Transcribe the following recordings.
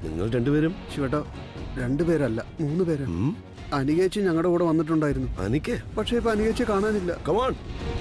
നിങ്ങൾ രണ്ടുപേരും ശിവട്ടോ രണ്ടുപേരല്ല മൂന്ന് പേര് ഉം, അനികേച്ചി ഞങ്ങളുടെ കൂടെ വന്നിട്ടുണ്ടായിരുന്നു അനിക്ക് പക്ഷേ ഇപ്പൊ അനികേച്ചി കാണാനില്ല കമാൺ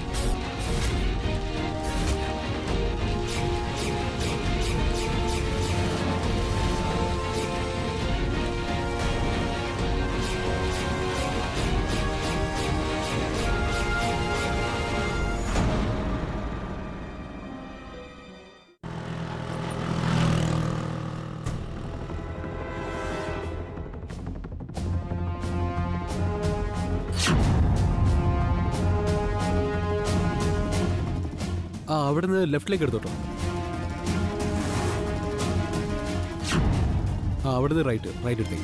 ആ അവിടുന്ന് ലെഫ്റ്റിലേക്ക് എടുത്തോട്ടോ ആ അവിടുന്ന് റൈറ്റ് റൈറ്റ് എടുത്തേക്ക്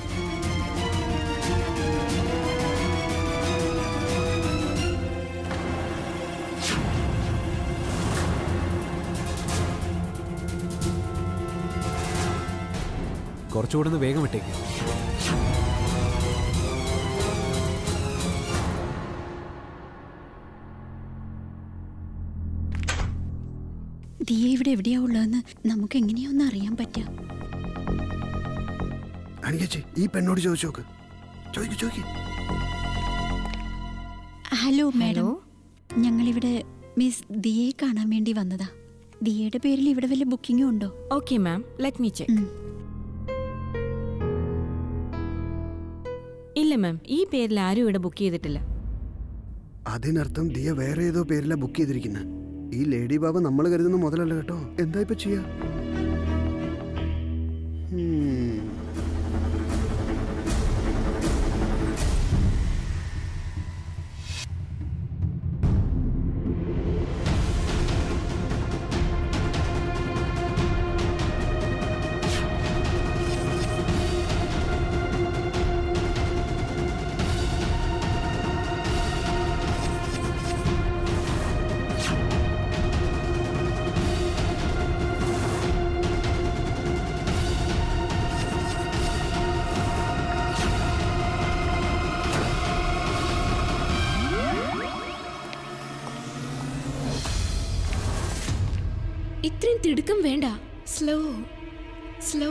കുറച്ചുകൂടെ ഒന്ന് വേഗം വിട്ടേക്ക് ദിയ ഇവിടെ എവിടെയാ ഉള്ളതെന്ന് നമുക്ക് എങ്ങനെയാ ഒന്ന് അറിയാൻ പറ്റാ അനികേച്ചി ഈ പെണ്ണോട് ചോദിച്ചു നോക്ക് ചോദിക്കു ചോദിക്കു ഹലോ മാഡം ഞങ്ങളിവിടെ മിസ് ദിയയെ കാണാൻ വേണ്ടി വന്നതാ ദിയയുടെ പേരിൽ ഇവിടെ വല്ല ബുക്കിംഗും ഉണ്ടോ okay ma'am let me check ഉം. ഇല്ല മാം ഈ പേരിൽ ആരും ഇവിടെ ബുക്ക് ചെയ്തിട്ടില്ല അതിനർത്ഥം ദിയ വേറെ ഏതോ പേരിലാ ബുക്ക് ചെയ്തിരിക്കുന്നത് ഈ ലേഡി ബാബ നമ്മൾ കരുതുന്ന മുതലല്ല കേട്ടോ എന്താ ഇപ്പൊ ചെയ്യാ ഉം. ഇത്രയും തിടുക്കം വേണ്ട slow slow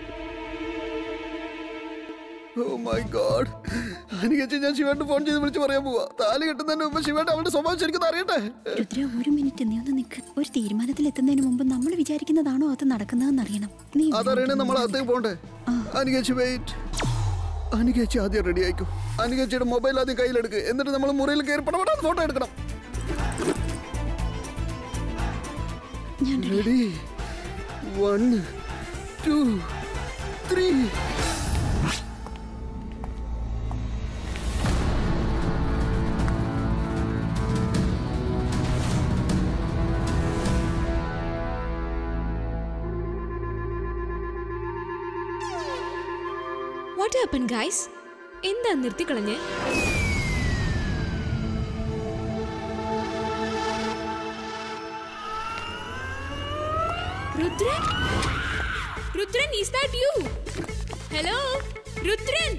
oh my god അനികേച്ചി ഞാൻ ശിവേട്ട് ഫോൺ ചെയ്ത് വിളിച്ച് പറയാൻ പോവാ താലി കെട്ടുന്നതിന് മുമ്പ് ശിവേട്ട് അവളുടെ സ്വഭാവം ശരിക്കും അറിയട്ടെ രുദ്ര ഒരു മിനിറ്റ് നീ ഒന്ന് നിൽക്ക് ഒരു തീരുമാനത്തിൽ എത്തുന്നതിന് മുമ്പ് നമ്മൾ വിചാരിക്കുന്നതാണോ അത് നടക്കുന്നതെന്ന് അറിയണം നീ അതറിയണേ നമ്മൾ അകത്തേക്ക് പോണ്ടേ അനികേച്ചി വെയിറ്റ് അനികേച്ചി ആദ്യം റെഡി ആയിക്കോ അനികേച്ചിയുടെ മൊബൈൽ ആദ്യം കയ്യിലെടുക്ക് എന്നിട്ട് നമ്മൾ മുറിയിൽ കയറി പടപടാന്ന് ഫോട്ടോ എടുക്കണം ഞാൻ ready one two three what happen guys എന്താ നിർത്തിക്കളഞ്ഞ് Rudran Rudran is that you hello Rudran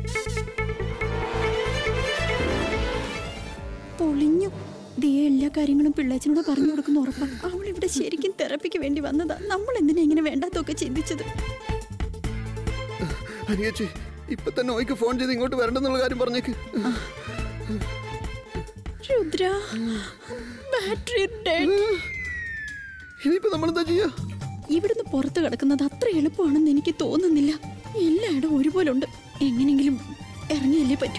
പൊളിഞ്ഞു ദിയ എല്ലാ കാര്യങ്ങളും പിള്ളേച്ചനോട് പറഞ്ഞു കൊടുക്കുന്ന ഉറപ്പാ അവൾ ഇവിടെ ശരിക്കും തെറപ്പിക്ക് വേണ്ടി വന്നതാ നമ്മൾ എന്തിനാ ഇങ്ങനെ വേണ്ടാത്തൊക്കെ ചിന്തിച്ചത് അനികേച്ചി ഇപ്പൊ തന്നെ ഓയ്ക്ക് ഫോൺ ചെയ്ത് ഇങ്ങോട്ട് വരണ്ടെന്നുള്ള കാര്യം പറഞ്ഞേക്ക് രുദ്ര ബാറ്ററി ഡെഡ് ഇനിയിപ്പോ നമ്മളെന്താ ചെയ്യാ ഇവിടുന്ന് പുറത്ത് കിടക്കുന്നത് അത്ര എളുപ്പമാണെന്ന് എനിക്ക് തോന്നുന്നില്ല എല്ലായിടും ഒരുപോലെ ഉണ്ട് എങ്ങനെങ്കിലും ഇറങ്ങിയല്ലേ പറ്റൂ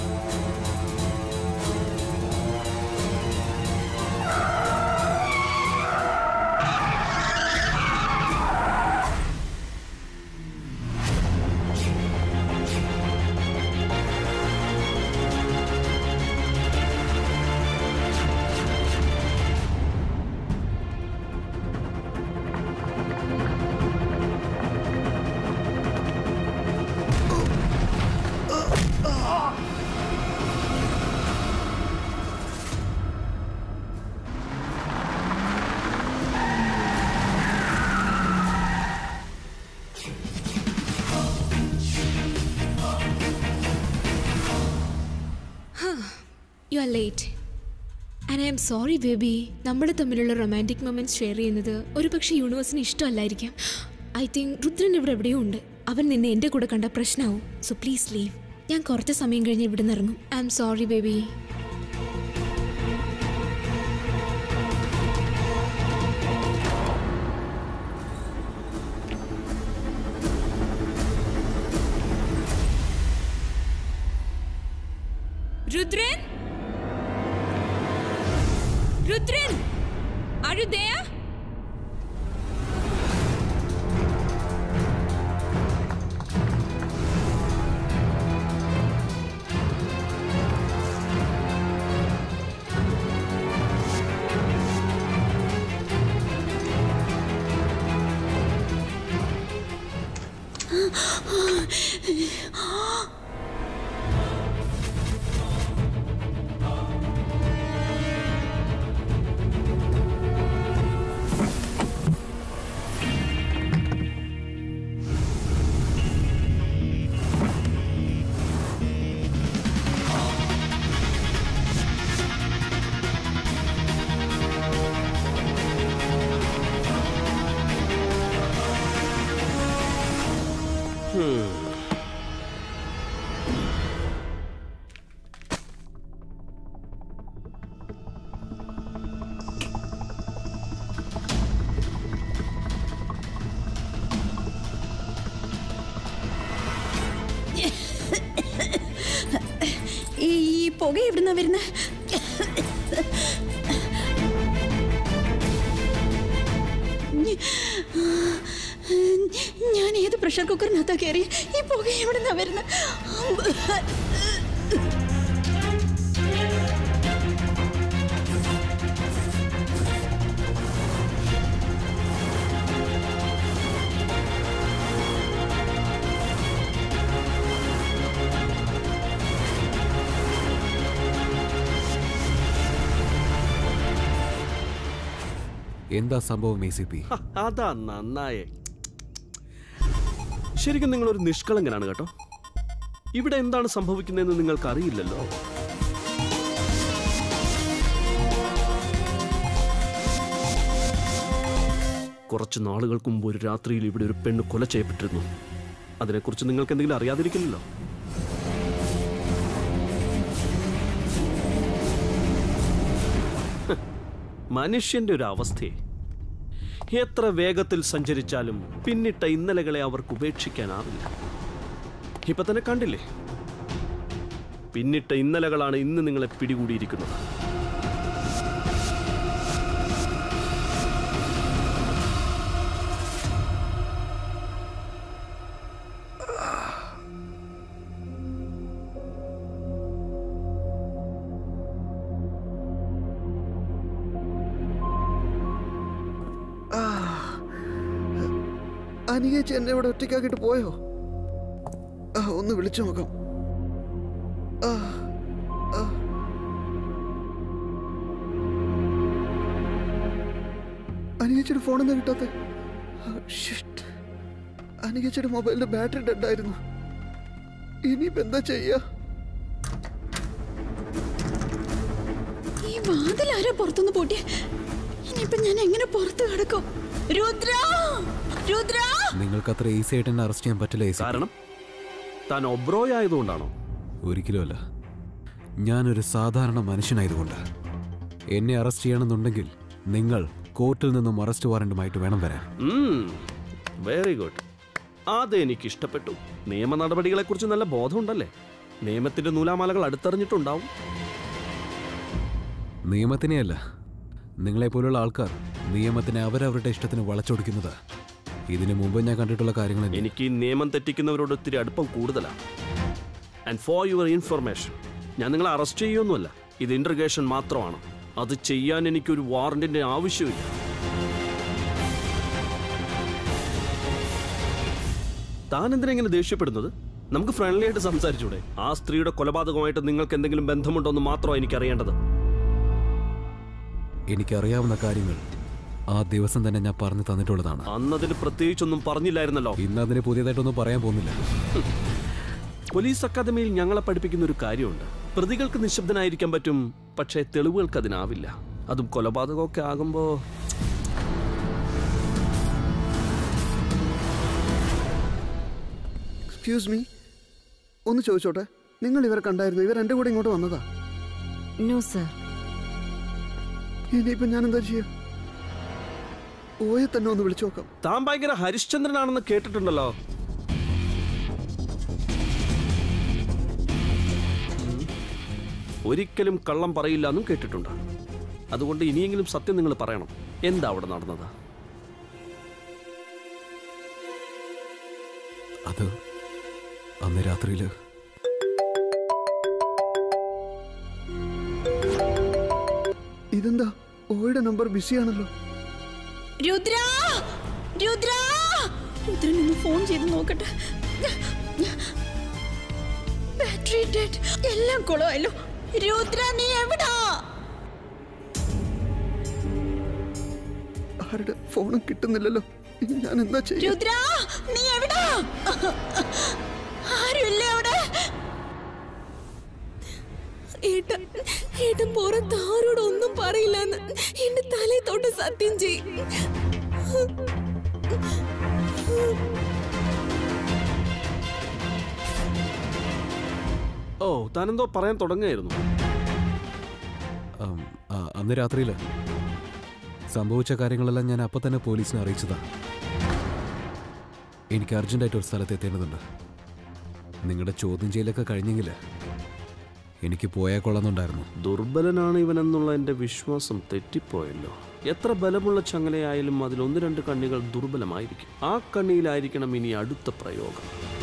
you are late and I M sorry baby നമ്മൾ തമ്മിലുള്ള റൊമാൻറ്റിക് മൊമെന്റ്സ് ഷെയർ ചെയ്യുന്നത് ഒരു പക്ഷേ യൂണിവേഴ്സിന് ഇഷ്ടമല്ലായിരിക്കാം ഐ തിങ്ക് രുദ്രൻ ഇവിടെ എവിടെയോ ഉണ്ട് അവൻ നിന്നെ എൻ്റെ കൂടെ കണ്ട പ്രശ്നമാവും സോ പ്ലീസ് ലീവ് ഞാൻ കുറച്ച് സമയം കഴിഞ്ഞ് ഇവിടെ നിന്ന് ഇറങ്ങും I M sorry baby Rudran Rudran Are you there? ഈ ഈ പുക എവിടുന്നാ വരുന്നത് ഞാൻ ഏത് പ്രഷർ കുക്കറിനകത്താ കയറി ഈ പുക എവിടുന്നാ വരുന്നത് എന്താ സംഭവം എ സി പി ഹ, അതാ നന്നായേ ശരിക്കും നിങ്ങളൊരു നിഷ്കളങ്കനാണ് കേട്ടോ ഇവിടെ എന്താണ് സംഭവിക്കുന്നതെന്ന് നിങ്ങൾക്ക് അറിയില്ലല്ലോ കുറച്ച് നാളുകൾക്ക് മുമ്പ് ഒരു രാത്രിയിൽ ഇവിടെ ഒരു പെണ്ണ് കൊല ചെയ്യപ്പെട്ടിരുന്നു അതിനെക്കുറിച്ച് നിങ്ങൾക്ക് എന്തെങ്കിലും അറിയാതിരിക്കില്ലല്ലോ ഹ്, മനുഷ്യന്റെ ഒരു അവസ്ഥയെ എത്ര വേഗത്തിൽ സഞ്ചരിച്ചാലും പിന്നിട്ട ഇന്നലകളെ അവർക്ക് ഉപേക്ഷിക്കാനാവില്ല ഇപ്പൊ തന്നെ കണ്ടില്ലേ പിന്നിട്ട ഇന്നലകളാണ് ഇന്ന് നിങ്ങളെ പിടികൂടിയിരിക്കുന്നത് അനിയേച്ചി എന്നെ ഇവിടെ ഒറ്റയ്ക്കാക്കിട്ട് പോയോ ആ ഒന്ന് വിളിച്ചു നോക്കാം ആ, ആ. അനിയേച്ചിയുടെ ഫോണൊന്നും കിട്ടാത്ത അനിയേച്ചിയുടെ മൊബൈലിന്റെ ബാറ്ററി ഡെഡ് ആയിരുന്നു ഇനിയിപ്പോ എന്താ ചെയ്യാ ഈ വാതിൽ ആരാ പുറത്തുനിന്ന് പൂട്ടിയ ഇനിയിപ്പൊ ഞാൻ എങ്ങനെ പുറത്ത് കിടക്കും രുദ്ര രുദ്ര നിങ്ങൾക്ക് അത്ര ഈസി ആയിട്ട് എന്നെ അറസ്റ്റ് ചെയ്യാൻ പറ്റില്ല എ സി കാരണം താൻ ഒബ്രോയ് ആയതുകൊണ്ടാണോ ഒരിക്കലുമല്ല ഞാനൊരു സാധാരണ മനുഷ്യനായതുകൊണ്ട് എന്നെ അറസ്റ്റ് ചെയ്യണമെന്നുണ്ടെങ്കിൽ നിങ്ങൾ കോർട്ടിൽ നിന്നും അറസ്റ്റ് വാറണ്ടുമായിട്ട് വേണം വരാൻ വെരി ഗുഡ് അത് എനിക്ക് ഇഷ്ടപ്പെട്ടു നിയമ നടപടികളെക്കുറിച്ച് നല്ല ബോധമുണ്ടല്ലേ നിയമത്തിന്റെ നൂലാമാലകൾ അടുത്തറിഞ്ഞിട്ടുണ്ടാവും നിയമത്തിനെയല്ല നിങ്ങളെപ്പോലുള്ള ആൾക്കാർ നിയമത്തിനെ അവരവരുടെ ഇഷ്ടത്തിന് വളച്ചൊടിക്കുന്നത് ഇതിനു മുമ്പ് ഞാൻ കണ്ടിട്ടുള്ള കാര്യങ്ങൾ തന്നെ. എനിക്ക് ഈ നിയമം തെറ്റിക്കുന്നവരോട് ഒത്തിരി അടുപ്പം കൂടുതലാണ് ആൻഡ് ഫോർ യുവർ ഇൻഫർമേഷൻ ഞാൻ നിങ്ങളെ അറസ്റ്റ് ചെയ്യുമൊന്നുമല്ല ഇത് ഇൻട്രഗേഷൻ മാത്രമാണ് അത് ചെയ്യാൻ എനിക്കൊരു വാറന്റിന്റെ ആവശ്യമില്ല താൻ എന്തിനാ ഇങ്ങനെ ദേഷ്യപ്പെടുന്നത് നമുക്ക് ഫ്രണ്ട്ലി ആയിട്ട് സംസാരിച്ചൂടെ ആ സ്ത്രീയുടെ കൊലപാതകമായിട്ട് നിങ്ങൾക്ക് എന്തെങ്കിലും ബന്ധമുണ്ടോ എന്ന് മാത്രമാണ് എനിക്ക് അറിയേണ്ടത് എനിക്കറിയാവുന്ന കാര്യങ്ങൾ ആ ദിവസം തന്നെ ഞാൻ പറഞ്ഞു തന്നിട്ടുള്ളതാണ് അന്നതിന് പ്രത്യേകിച്ചൊന്നും പറഞ്ഞില്ലായിരുന്നല്ലോ ഇന്ന് അതിന് പുതിയതായിട്ടൊന്നും പറയാൻ പോകുന്നില്ല പോലീസ് അക്കാദമിയിൽ ഞങ്ങളെ പഠിപ്പിക്കുന്ന ഒരു കാര്യമുണ്ട് പ്രതികൾക്ക് നിശബ്ദനായിരിക്കാൻ പറ്റും പക്ഷേ തെളിവുകൾക്ക് അതിനാവില്ല അതും കൊലപാതകമൊക്കെ ആകുമ്പോ എക്സ്ക്യൂസ് മീ ഒന്ന് ചോദിച്ചോട്ടെ നിങ്ങൾ ഇവരെ കണ്ടായിരുന്നു ഇവർ എൻ്റെ കൂടെ ഇങ്ങോട്ട് വന്നതാ നോ സർ ഇനിയിപ്പം ഞാൻ എന്താ ചെയ്യുക ഓയെ തന്നെ ഒന്ന് വിളിച്ചു നോക്കാം താൻ ഭയങ്കര ഹരിശ്ചന്ദ്രനാണെന്ന് കേട്ടിട്ടുണ്ടല്ലോ ഉം. ഒരിക്കലും കള്ളം പറയില്ല എന്നും കേട്ടിട്ടുണ്ട് അതുകൊണ്ട് ഇനിയെങ്കിലും സത്യം നിങ്ങൾ പറയണം എന്താ അവിടെ നടന്നത് അത് അന്ന് രാത്രിയിൽ ഇതെന്താ ഓയുടെ നമ്പർ ബിസിയാണല്ലോ രുദ്ര രുദ്ര രുദ്രനൊന്ന് ഫോൺ ചെയ്ത് നോക്കട്ടെ ബാറ്ററി ഡെഡ് എല്ലാം കുളമായല്ലോ രുദ്ര നീ എവിടാ ആരുടെ ഫോണും കിട്ടുന്നില്ലല്ലോ ഇനി ഞാൻ എന്താ ചെയ്യുക രുദ്ര നീ എവിടാ ആരുമില്ലേ അവിടെ ഏട്ടൻ ഏട്ടൻ പുറത്ത് ആരോടും ഒന്നും പറയില്ലെന്ന് എന്റെ തലയിൽ തൊട്ട് സത്യം ചെയ്യും ഓ താനെന്തോ പറയാൻ തുടങ്ങായിരുന്നു ആം, ആ, അന്ന് രാത്രിയിൽ സംഭവിച്ച കാര്യങ്ങളെല്ലാം ഞാൻ അപ്പം തന്നെ പോലീസിനെ അറിയിച്ചതാ എനിക്ക് അർജന്റായിട്ട് ഒരു സ്ഥലത്ത് എത്തേണ്ടതുണ്ട് നിങ്ങളുടെ ചോദ്യം ചെയ്യലൊക്കെ കഴിഞ്ഞെങ്കിൽ എനിക്ക് പോയാൽ കൊള്ളാന്നുണ്ടായിരുന്നു ദുർബലനാണ് ഇവനെന്നുള്ള എൻ്റെ വിശ്വാസം തെറ്റിപ്പോയല്ലോ എത്ര ബലമുള്ള ചങ്ങലയായാലും അതിൽ ഒന്ന് രണ്ട് കണ്ണികൾ ദുർബലമായിരിക്കും ആ കണ്ണിയിലായിരിക്കണം ഇനി അടുത്ത പ്രയോഗം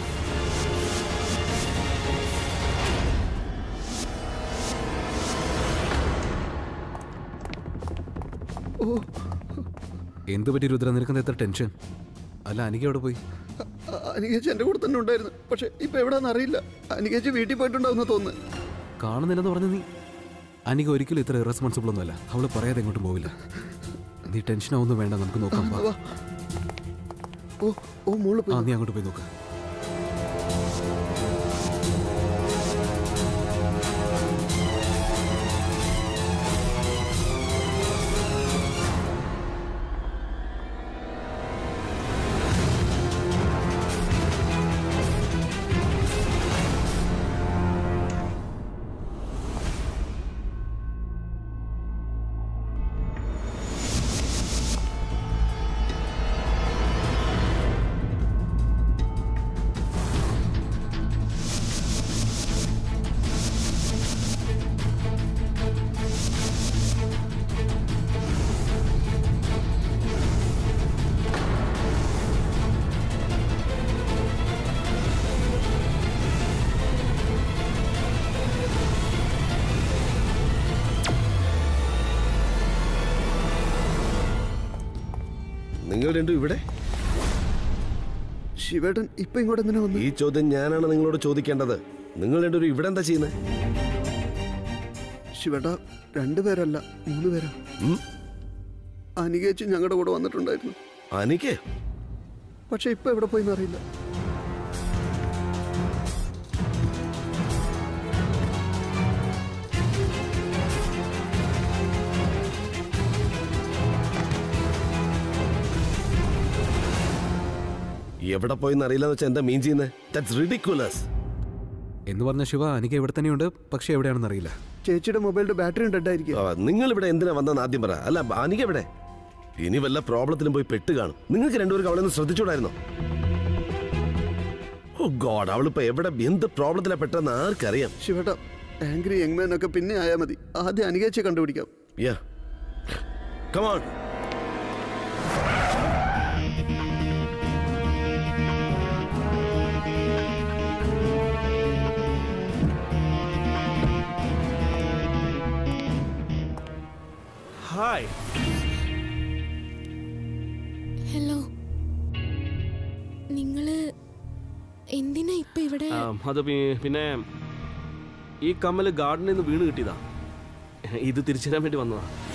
എന്ത് പറ്റി രുദ്ര നിനക്കെന്താ എത്ര ടെൻഷൻ അല്ല അനിക്ക് എവിടെ പോയി അനികേച്ചി എൻ്റെ കൂടെ തന്നെ ഉണ്ടായിരുന്നു പക്ഷെ ഇപ്പൊ എവിടെയാണെന്ന് അറിയില്ല അനികേച്ചി വീട്ടിൽ പോയിട്ടുണ്ടാവുന്ന തോന്നുന്നു കാണുന്നില്ലെന്ന് പറഞ്ഞു നീ അനിക ഒരിക്കലും ഇത്ര ഇറസ്പോൺസിബിൾ ഒന്നുമല്ല അവള് പറയാതെ എങ്ങോട്ടും പോവില്ല നീ ടെൻഷനാവൊന്നും വേണ്ട നമുക്ക് നോക്കാം വാ. വാ. ഓ ഓ മോള് ആ പോയി നീ അങ്ങോട്ട് പോയി നോക്കാം നിങ്ങൾ രണ്ടും ഇവിടെ ശിവേട്ടൻ ഇപ്പൊ ഇങ്ങോട്ട് എന്തിനാ വന്നു ഈ ചോദ്യം ഞാനാണ് നിങ്ങളോട് ചോദിക്കേണ്ടത് നിങ്ങൾ രണ്ടുപേരും ഇവിടെ എന്താ ചെയ്യുന്നത് ശിവേട്ട രണ്ടുപേരല്ല മൂന്ന് പേരാ ഉം? അനികേച്ചി ഞങ്ങളുടെ കൂടെ വന്നിട്ടുണ്ടായിരുന്നു അനിക്ക് പക്ഷെ ഇപ്പൊ എവിടെ പോയിന്ന് അറിയില്ല എവിടെ പോയെന്ന് അറിയില്ലെന്ന് വെച്ചാൽ എന്താ മീൻ ചെയ്യുന്നത് ദാറ്റ്സ് റിഡിക്കുലസ് എന്ന് പറഞ്ഞ ശിവ അനിക ഇവിടെ തന്നെയുണ്ട് പക്ഷെ എവിടെയാണെന്ന് അറിയില്ല ചേച്ചിയുടെ മൊബൈലിന്റെ ബാറ്ററി ഡെഡ് ആയിരിക്കും നിങ്ങൾ ഇവിടെ എന്തിനാ വന്നെന്ന് ആദ്യം പറ അല്ല അനിക എവിടെ ഇനി വല്ല പ്രോബ്ലത്തിലും പോയി പെട്ട് കാണും നിങ്ങൾക്ക് രണ്ടുപേർക്ക് അവളെ ഒന്ന് ശ്രദ്ധിച്ചൂടായിരുന്നോ ഓ ഗോഡ് അവളിപ്പോ എവിടെ എന്ത് പ്രോബ്ലത്തിലാ പെട്ടെന്ന് ആർക്കറിയാം ശിവേട്ട ആംഗ്രി യങ്മാൻ ഒക്കെ പിന്നെ ആയാൽ മതി ആദ്യം അനികേച്ചിയെ കണ്ടുപിടിക്കാം യാ കമാൺ ഹായ് ഹലോ നിങ്ങള് എന്തിനാ ഇപ്പൊ ഇവിടെ അത് പി- പിന്നെ ഈ കമ്മല് ഗാർഡനിൽ നിന്ന് വീണ് കിട്ടിയതാ ഇത് തിരിച്ചു തരാൻ വേണ്ടി വന്നതാ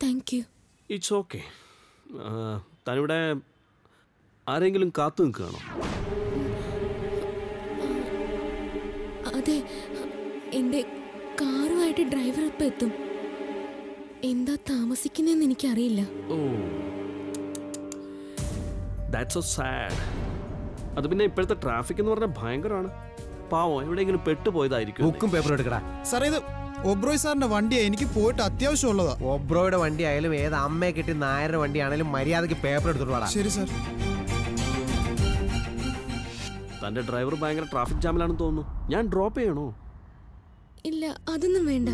താങ്ക് യു ഇറ്റ്സ് ഓക്കെ താനിവിടെ ആരെങ്കിലും കാത്തു നിൽക്കുകയാണോ അതെ എൻ്റെ കാറുമായിട്ട് ഡ്രൈവർ ഇപ്പം എത്തും എന്താ താമസിക്കുന്നതെന്ന് എനിക്കറിയില്ല ഓ ദാറ്റ്സ് സോ സാഡ് അത് പിന്നെ ഇപ്പോഴത്തെ ട്രാഫിക് എന്ന് പറഞ്ഞാൽ ഭയങ്കരമാണ് പാവം എവിടെയെങ്കിലും പെട്ടുപോയതായിരിക്കും ബുക്കും പേപ്പറും എടുക്കടാ സാറേ ഇത് ഒബ്രോയ് സാറിന്റെ വണ്ടിയാ എനിക്ക് പോയിട്ട് അത്യാവശ്യമുള്ളതാ ഒബ്രോയുടെ വണ്ടി ആയാലും ഏത് അമ്മയെ കിട്ടി നായരുടെ വണ്ടി ആണെങ്കിലും മര്യാദക്ക് പേപ്പർ എടുത്തിട്ട് വാടാ ശരി സാർ തന്റെ ഡ്രൈവർ ഭയങ്കര ട്രാഫിക് ജാമിലാണെന്ന് തോന്നുന്നു ഞാൻ ഡ്രോപ്പ് ചെയ്യണോ ഇല്ല അതൊന്നും വേണ്ട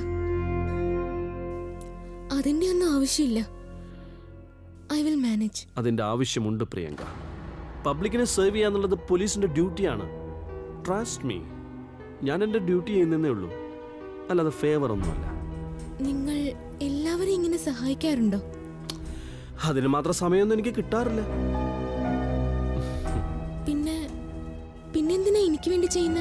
അതിൻ്റെ ഒന്നും ആവശ്യമില്ല ഐ വിൽ മാനേജ് അതിന്റെ ആവശ്യമുണ്ട് പ്രിയങ്ക പബ്ലിക്കിനെ സെർവ് ചെയ്യാന്നുള്ളത് പോലീസിന്റെ ഡ്യൂട്ടിയാണ് ട്രസ്റ്റ് മീ ഞാൻ എൻ്റെ ഡ്യൂട്ടി ചെയ്യുന്നതേ ഉള്ളൂ അല്ലാതെ ഫേവർ ഒന്നുമല്ല നിങ്ങൾ എല്ലാവരും ഇങ്ങനെ സഹായിക്കാറുണ്ടോ അതിന് മാത്രം സമയമൊന്നും എനിക്ക് കിട്ടാറില്ല പിന്നെ പിന്നെന്തിനാ എനിക്ക് വേണ്ടി ചെയ്യുന്നത്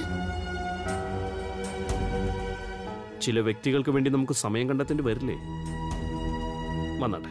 ചില വ്യക്തികൾക്ക് വേണ്ടി നമുക്ക് സമയം കണ്ടെത്തേണ്ടി വരില്ലേ വന്നാട്ടെ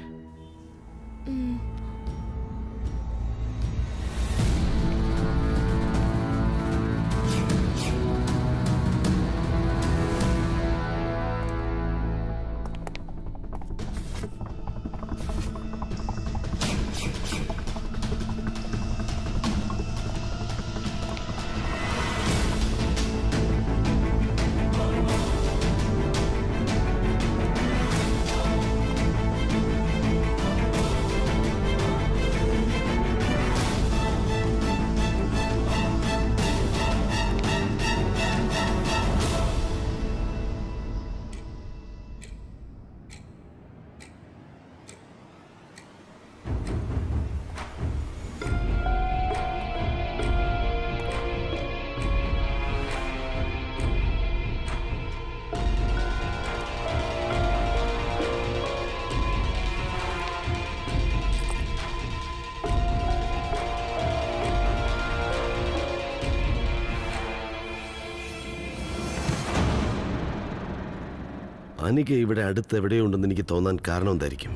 അനിക ഇവിടെ അടുത്ത് എവിടെയുണ്ടെന്ന് എനിക്ക് തോന്നാൻ കാരണം എന്തായിരിക്കും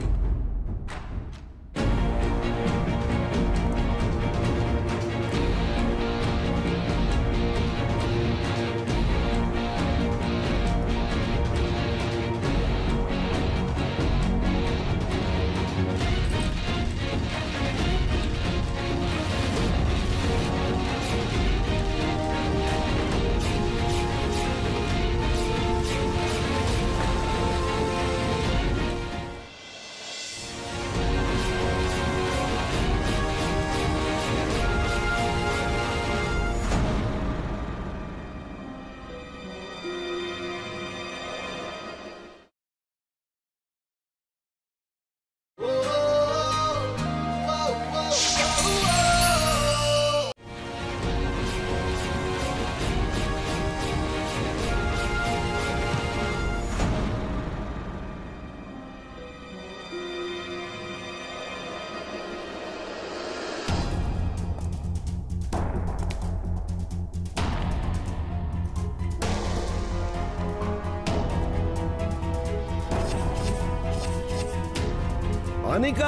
Anika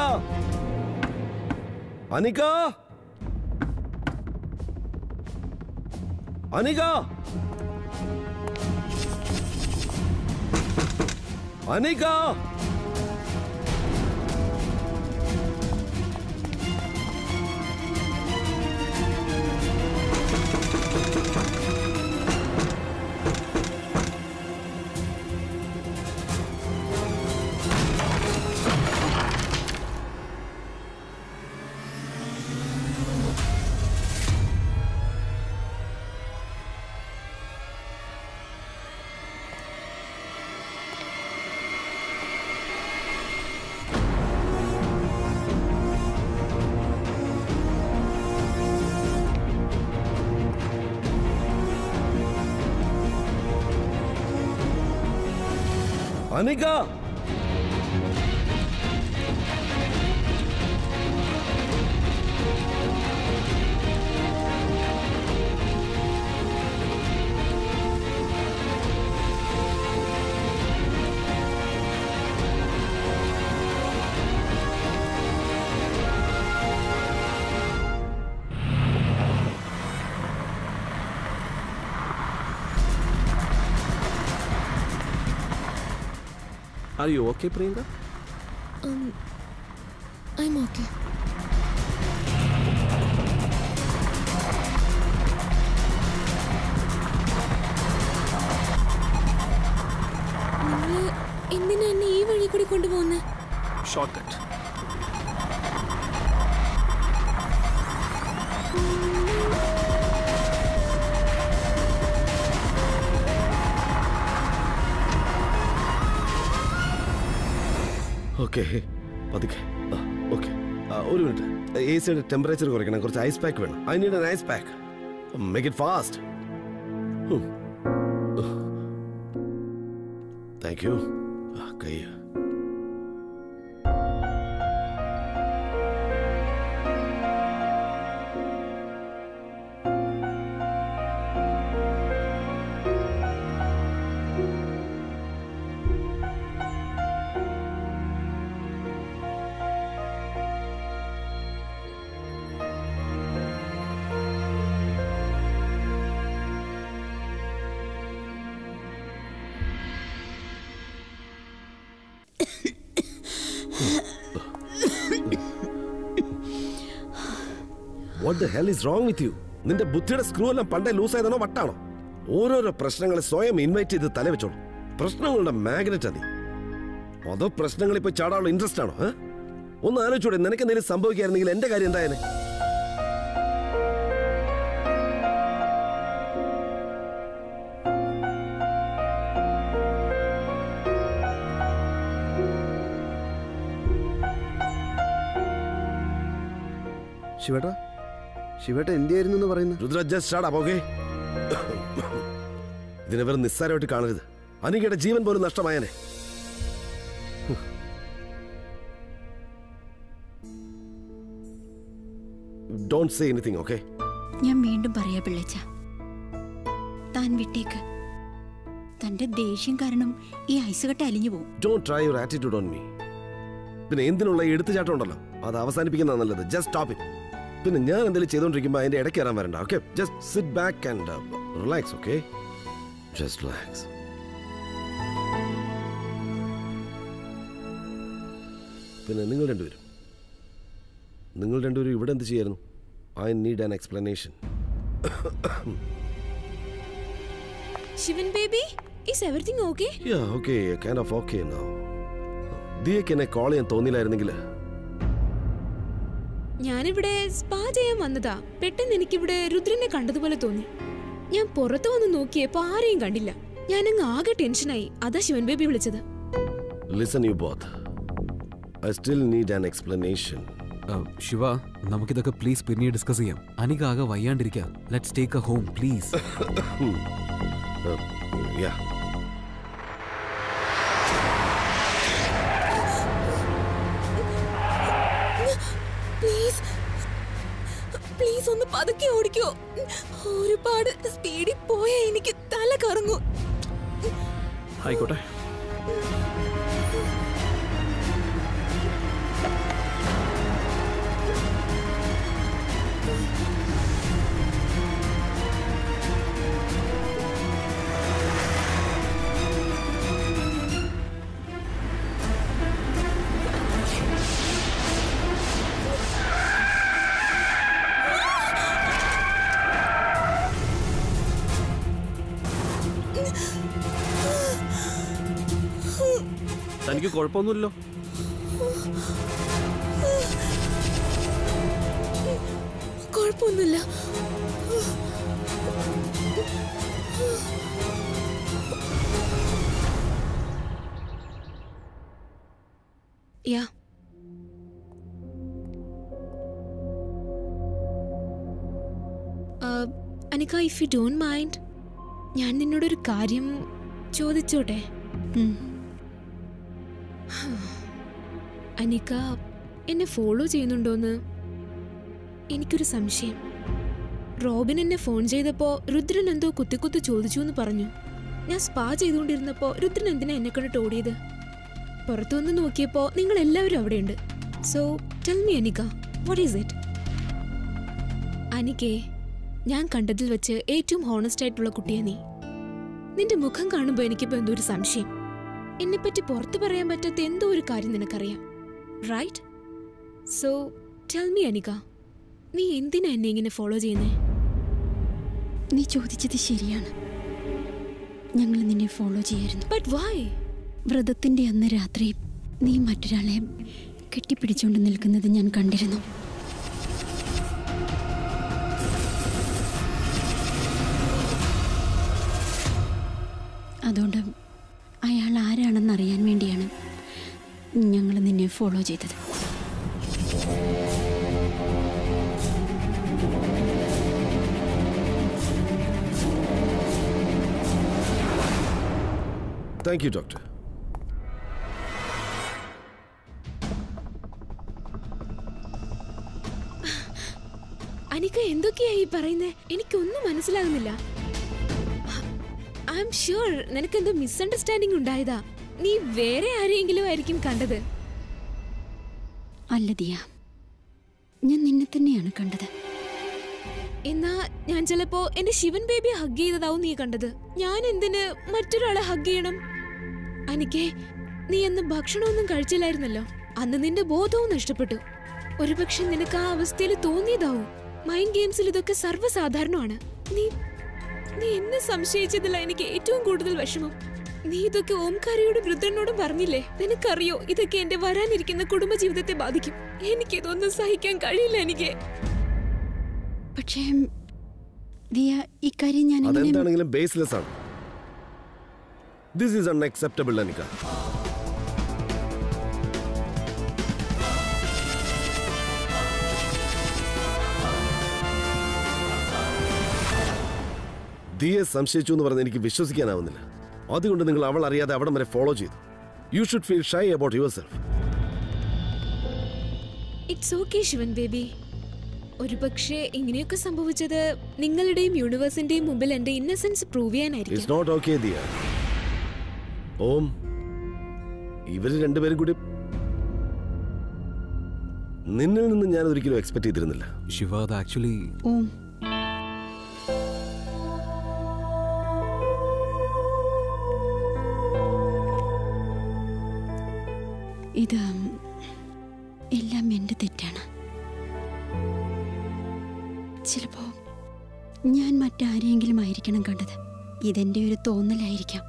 Anika Anika Anika Anika are you okay Priyanka I'm okay നിങ്ങള് എന്തിനാ എന്നെ ഈ വഴി കൂടി കൊണ്ടുപോകുന്നത് ഷോർട്ട് കട്ട് ഓക്കെ പതുക്കെ ആ ഓക്കെ ഒരു മിനിറ്റ് എ സിയുടെ ടെമ്പറേച്ചർ കുറയ്ക്കണം കുറച്ച് ഐസ് പാക്ക് വേണം I need ice pack make it fast thank you കൈ what the hell is wrong with you നിന്റെ ബുദ്ധിയുടെ സ്ക്രൂ എല്ലാം പണ്ടേ ലൂസ് ആയതാണോ വട്ടാണോ ഓരോരോ പ്രശ്നങ്ങളെ സ്വയം ഇൻവൈറ്റ് ചെയ്ത് തലവെച്ചോളൂ പ്രശ്നങ്ങളുടെ മാഗ്നറ്റ് അതി അതോ പ്രശ്നങ്ങളിൽ പോയി ചാടാനുള്ള ഇൻട്രസ്റ്റ് ആണോ ഏ? ഒന്ന് ആലോചിച്ചൂടെ നിനക്ക് എന്തെങ്കിലും സംഭവിക്കായിരുന്നെങ്കിൽ എന്റെ കാര്യം എന്തായാലും ശിവേട്ട ശിവേട്ട എന്തിയായിരുന്നു എന്ന് പറയുന്നു Rudra just shut up okay ഇതിനെ വെറും നിസ്സാരമായിട്ട് കാണരുത് അനികയുടെ ജീവൻ പോലും നഷ്ടമായനെ ഡോണ്ട് സേ എനിത്തിങ് ഓക്കെ ഞാൻ വീണ്ടും പറയാ പിള്ളച്ച താൻ വിട്ടേക്ക് തന്റെ ദേഷ്യം കാരണം ഈ ഐസ് കട്ട അലിഞ്ഞു പോകും don't try your attitude on me പിന്നെ എന്തിനുള്ള ഈ എടുത്തുചാട്ടം ഉണ്ടല്ലോ അത് അവസാനിപ്പിക്കുന്ന നല്ലത് ജസ്റ്റ് സ്റ്റോപ്പ് ഇറ്റ് പിന്നെ ഞാൻ എന്തെങ്കിലും ചെയ്തുകൊണ്ടിരിക്കുമ്പോൾ അതിന്റെ ഇടയ്ക്ക് കയറാൻ വരണ്ട okay just sit back and relax okay just relax പിന്നെ നിങ്ങൾ രണ്ടുപേരും നിങ്ങൾ രണ്ടുപേരും ഇവിടെ എന്ത് ചെയ്യായിരുന്നു I need an explanation Shivan baby is everything okay yeah okay kind of okay now ദിയക്ക് എന്നെ കോൾ ചെയ്യാൻ തോന്നിയില്ലായിരുന്നെങ്കിൽ ഞാനിവിടെ സ്പാ ചെയ്യാൻ വന്നതാ പെട്ടെന്ന് എനിക്കിവിടെ രുദ്രനെ കണ്ടതുപോലെ തോന്നി ഞാൻ പുറത്തു വന്ന് നോക്കിയപ്പോ ആരെയും കണ്ടില്ല ഞാനങ്ങ് ആകെ ടെൻഷനായി അതാ ശിവൻ ബേബി വിളിച്ചത് listen you both I still need an explanation Shiva നമുക്കിതൊക്കെ പ്ലീസ് പിന്നെ ഡിസ്കസ് ചെയ്യാം അനിക ആകെ വയ്യാണ്ടിരിക്കുക let's take a home please yeah please please ഒന്ന് പതുക്കെ ഓടിക്കോ ഒരുപാട് സ്പീഡിൽ പോയാ എനിക്ക് തല കറങ്ങും ആയിക്കോട്ടെ തനിക്ക് കുഴപ്പമൊന്നുമില്ലല്ലോ കുഴപ്പമൊന്നുമില്ല yeah Anika if you don't mind ഞാൻ നിന്നോടൊരു കാര്യം ചോദിച്ചോട്ടെ ഉം. അനിക എന്നെ ഫോളോ ചെയ്യുന്നുണ്ടോന്ന് എനിക്കൊരു സംശയം റോബിൻ എന്നെ ഫോൺ ചെയ്തപ്പോ രുദ്രൻ എന്തോ കുത്തിക്കുത്തി ചോദിച്ചു എന്ന് പറഞ്ഞു ഞാൻ സ്പാ ചെയ്തുകൊണ്ടിരുന്നപ്പോ രുദ്രൻ എന്തിനാ എന്നെ കണ്ടിട്ട് ഓടിയത് പുറത്തു വന്ന് നോക്കിയപ്പോ നിങ്ങൾ എല്ലാവരും അവിടെയുണ്ട് so tell me Anika what is it അനികേ ഞാൻ കണ്ടതിൽ വെച്ച് ഏറ്റവും ഹോണസ്റ്റ് ആയിട്ടുള്ള കുട്ടിയാ നീ നിന്റെ മുഖം കാണുമ്പോൾ എനിക്കിപ്പോ എന്തോ ഒരു സംശയം എന്നെപ്പറ്റി പുറത്തു പറയാൻ പറ്റാത്ത എന്തോ ഒരു കാര്യം നിനക്കറിയാം right so tell me Anika നീ എന്തിനാ എന്നെ ഇങ്ങനെ ഫോളോ ചെയ്യുന്നേ നീ ചോദിച്ചത് ശരിയാണ് ഞങ്ങൾ നിന്നെ ഫോളോ ചെയ്യായിരുന്നു ബട്ട് വൈ വ്രതത്തിന്റെ അന്ന് രാത്രി നീ മറ്റൊരാളെ കെട്ടിപ്പിടിച്ചുകൊണ്ട് നിൽക്കുന്നത് ഞാൻ കണ്ടിരുന്നു അതുകൊണ്ട് അയാൾ ആരാണെന്ന് അറിയാൻ വേണ്ടിയാണ് ഞങ്ങൾ നിന്നെ ഫോളോ ചെയ്തത് താങ്ക് യു ഡോക്ടർ അനിക എന്തൊക്കെയാ ഈ പറയുന്നേ എനിക്കൊന്നും മനസ്സിലാകുന്നില്ല ഐ എം ഷുവർ നിനക്കെന്തോ മിസ്അണ്ടർസ്റ്റാൻഡിംഗ് ഉണ്ടായതാ നീ വേറെ ആരെയെങ്കിലും ആയിരിക്കും കണ്ടത് അല്ല ദിയ ഞാൻ നിന്നെ തന്നെയാണ് കണ്ടത് എന്നാ ഞാൻ ചിലപ്പോ എന്റെ ശിവൻ ബേബിയെ ഹഗ് ചെയ്തതാവും നീ കണ്ടത് ഞാൻ എന്തിന് മറ്റൊരാളെ ഹഗ് ചെയ്യണം അനിക്കേ നീ അന്ന് ഭക്ഷണമൊന്നും കഴിച്ചില്ലായിരുന്നല്ലോ അന്ന് നിന്റെ ബോധവും നഷ്ടപ്പെട്ടു ഒരുപക്ഷെ നിനക്ക് ആ അവസ്ഥയിൽ തോന്നിയതാവും മൈൻഡ് ഗെയിംസിൽ ഇതൊക്കെ സർവ്വസാധാരണമാണ് നീ നീ എന്നെ സംശയിച്ചതില്ല എനിക്ക് ഏറ്റവും കൂടുതൽ വിഷമം നീ ഇതൊക്കെ ഓംകാരയോടും രുദ്രനോടും പറഞ്ഞില്ലേ നിനക്കറിയോ ഇതൊക്കെ എന്റെ വരാനിരിക്കുന്ന കുടുംബജീവിതത്തെ ബാധിക്കും എനിക്കിതൊന്നും സഹിക്കാൻ കഴിയില്ല എനിക്ക് പക്ഷേ ദിയ ഇക്കാര്യം ഞാൻ എങ്ങനെ അതെന്താണെങ്കിലും ബേസ്ലെസ് ആണ് ദിസ് ഈസ് അൺഅക്സെപ്റ്റബിൾ അനിക ദിയെ സംശയിച്ചു എന്ന് പറഞ്ഞ് എനിക്ക് വിശ്വസിക്കാനാവുന്നില്ല അതുകൊണ്ട് നിങ്ങൾ അവൾ അറിയാതെ അവിടം വരെ ഫോളോ ചെയ്തു you should feel shy about yourself it's okay Shivan baby ഒരുപക്ഷെ ഇങ്ങനെയൊക്കെ സംഭവിച്ചത് നിങ്ങളുടെയും യൂണിവേഴ്സിന്റെയും മുമ്പിൽ എന്റെ ഇന്നസെൻസ് പ്രൂവ് ഇറ്റ്സ് ചെയ്യാനായിരിക്കും നോട്ട് ഓക്കെ ദിയ ഓം ഇവര് രണ്ടുപേരും കൂടി നിന്നിൽ നിന്ന് ഞാൻ ഒരിക്കലും എക്സ്പെക്ട് ചെയ്തിരുന്നില്ല ശിവ അത് ആക്ച്വലി ഓം ഇത് എല്ലാം എൻ്റെ തെറ്റാണ് ചിലപ്പോ ഞാൻ മറ്റാരെങ്കിലും ആയിരിക്കണം കണ്ടത് ഇതെന്റെ ഒരു തോന്നലായിരിക്കാം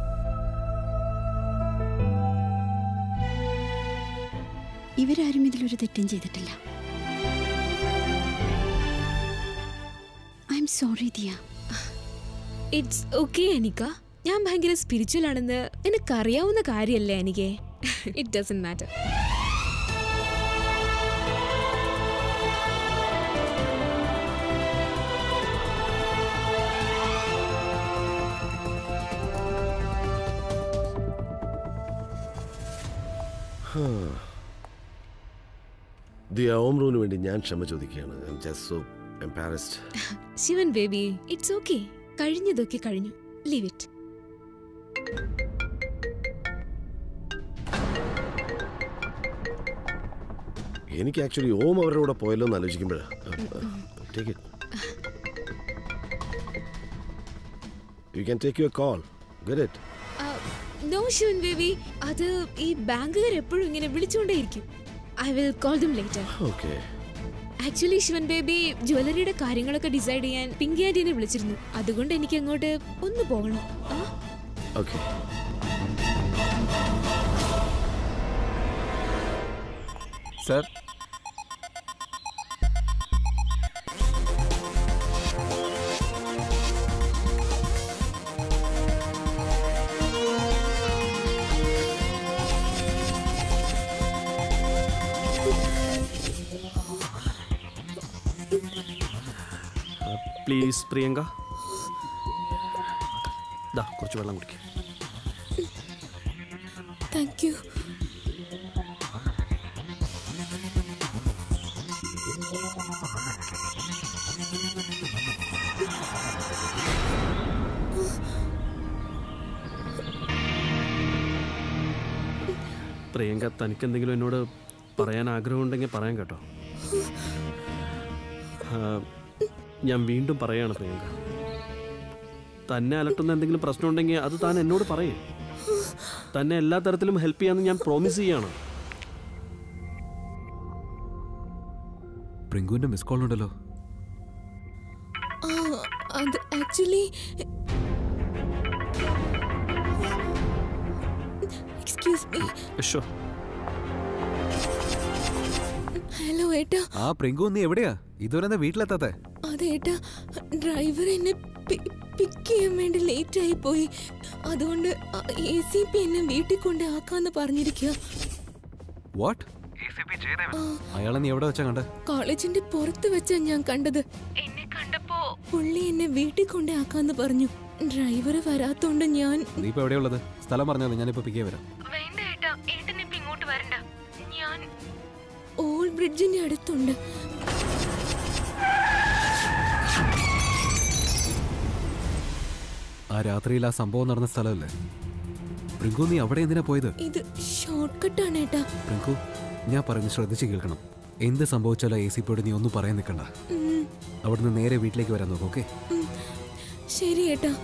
ഇവരാരും ഇതിലൊരു തെറ്റും ചെയ്തിട്ടില്ല I M sorry Diya it's okay Anika ഞാൻ ഭയങ്കര സ്പിരിച്വൽ ആണെന്ന് നിനക്കറിയാവുന്ന കാര്യമല്ലേ എനിക്ക് ഇറ്റ് ഡസൻ മാറ്റർ ദി ഓംറൂന് വേണ്ടി ഞാൻ ക്ഷമ ചോദിക്കുകയാണ് just so embarrassed Shivan baby it's okay കഴിഞ്ഞതൊക്കെ കഴിഞ്ഞു ലീവ് ഇറ്റ് എനിക്ക് ആക്ച്വലി ഓം അവരുടെ കൂടെ പോയല്ലോ എന്ന് ആലോചിക്കുമ്പോഴാണ് take it you can take your call get it no Shivan baby അത് ഈ ബാങ്കുകാർ എപ്പോഴും ഇങ്ങനെ വിളിച്ചുകൊണ്ടേയിരിക്കും I will call them later okay actually Shivan baby ജ്വല്ലറിയുടെ കാര്യങ്ങളൊക്കെ ഡിസൈഡ് ചെയ്യാൻ പിങ്കി ആന്റിനെ വിളിച്ചിരുന്നു അതുകൊണ്ട് എനിക്ക് അങ്ങോട്ട് ഒന്ന് പോകണം ആ ഓക്കെ സർ പ്ലീസ് പ്രിയങ്ക ദാ കുറച്ച് വെള്ളം കുടിക്കുക താങ്ക് യു പ്രിയങ്ക തനിക്ക് എന്തെങ്കിലും എന്നോട് പറയാൻ ആഗ്രഹമുണ്ടെങ്കിൽ പറയാൻ കേട്ടോ ആ, ഞാൻ വീണ്ടും പറയാണ് പ്രിയങ്ക തന്നെ അലട്ടുന്ന എന്തെങ്കിലും പ്രശ്നമുണ്ടെങ്കിൽ അത് താൻ എന്നോട് പറയേ തന്നെ എല്ലാ തരത്തിലും ഹെൽപ്പ് ചെയ്യാമെന്ന് ഞാൻ പ്രോമിസ് ചെയ്യാണ് പ്രിങ്കുവിന്റെ മിസ് കോൾ ഉണ്ടല്ലോ ആ അത് actually excuse me Yasho hello ഏട്ടാ ആ പ്രിങ്കു നീ എവിടെയാ ഇതുവരെ എന്താ വീട്ടിലെത്താത്തെ അതേട്ടാ ഡ്രൈവർ എന്നെ പിക്ക് ചെയ്യാൻ വേണ്ടി ലേറ്റ് ആയി പോയി അതുകൊണ്ട് എ സി പി എന്നെ വീട്ടിൽ കൊണ്ട് ആക്കാന്ന് പറഞ്ഞിരിക്കുക വാട്ട് അയാളെ നീ എവിടെ വെച്ചാ കണ്ടേ കോളേജിന്റെ പുറത്ത് വെച്ചാ ഞാൻ കണ്ടത് എന്നെ കണ്ടപ്പോ പുള്ളി എന്നെ വീട്ടിൽ കൊണ്ട് ആക്കാന്ന് പറഞ്ഞു ഡ്രൈവർ വരാത്തോണ്ട് ഞാൻ നീ ഇപ്പൊ എവിടെയുള്ളത് സ്ഥലം പറഞ്ഞാലോ ഞാനിപ്പോ പിക്കേ വരാം വേണ്ട ഏട്ടാ ഏട്ടനിപ്പോ ഇങ്ങോട്ട് വരണ്ട ഞാൻ ഓൾഡ് ബ്രിഡ്ജിന്റെ അടുത്തുണ്ട് ആ രാത്രിയിൽ ആ സംഭവം നടന്ന സ്ഥലമല്ലേ പ്രിങ്കു നീ അവിടെ എന്തിനാ പോയത് ഇത് ഷോർട്ട് കട്ടാണ് ഏട്ടാ പ്രിങ്കു ഞാൻ പറയുന്നത് ശ്രദ്ധിച്ച് കേൾക്കണം എന്ത് സംഭവിച്ചാലോ എ സി പിയോട് നീ ഒന്നും പറയാൻ നിൽക്കണ്ട ഉം, അവിടുന്ന് നേരെ വീട്ടിലേക്ക് വരാൻ നോക്കും ഓക്കെ ഉം. ശരി ഏട്ടാ